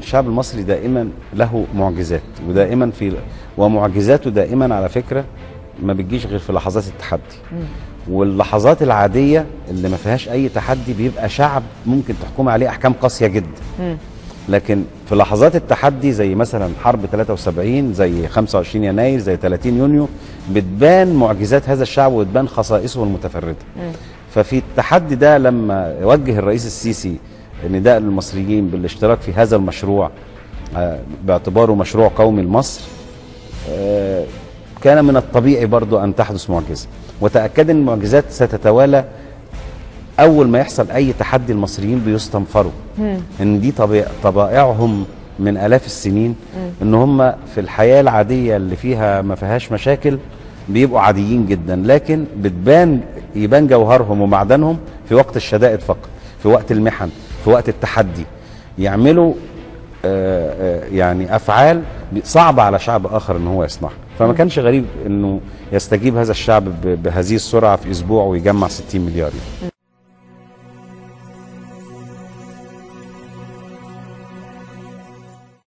الشعب المصري دائما له معجزات ودائما في ومعجزاته دائما على فكره ما بتجيش غير في لحظات التحدي واللحظات العاديه اللي ما فيهاش اي تحدي بيبقى شعب ممكن تحكم عليه احكام قاسيه جدا لكن في لحظات التحدي زي مثلا حرب 73 زي 25 يناير زي 30 يونيو بتبان معجزات هذا الشعب وتبان خصائصه المتفرده ففي التحدي ده لما وجه الرئيس السيسي نداء للمصريين بالاشتراك في هذا المشروع آه، باعتباره مشروع قومي لمصر آه، كان من الطبيعي برضو أن تحدث معجزة وتأكد أن المعجزات ستتوالى أول ما يحصل أي تحدي المصريين بيستنفروا أن دي طبيع طبائعهم من آلاف السنين أن هم في الحياة العادية اللي فيها ما فيهاش مشاكل بيبقوا عاديين جدا لكن بتبان يبان جوهرهم ومعدنهم في وقت الشدائد فقط في وقت المحن في وقت التحدي يعملوا آه، آه، يعني افعال صعبه على شعب اخر ان هو يصنعها فما كانش غريب انه يستجيب هذا الشعب ب- بهذه السرعه في اسبوع ويجمع 60 مليار يعني.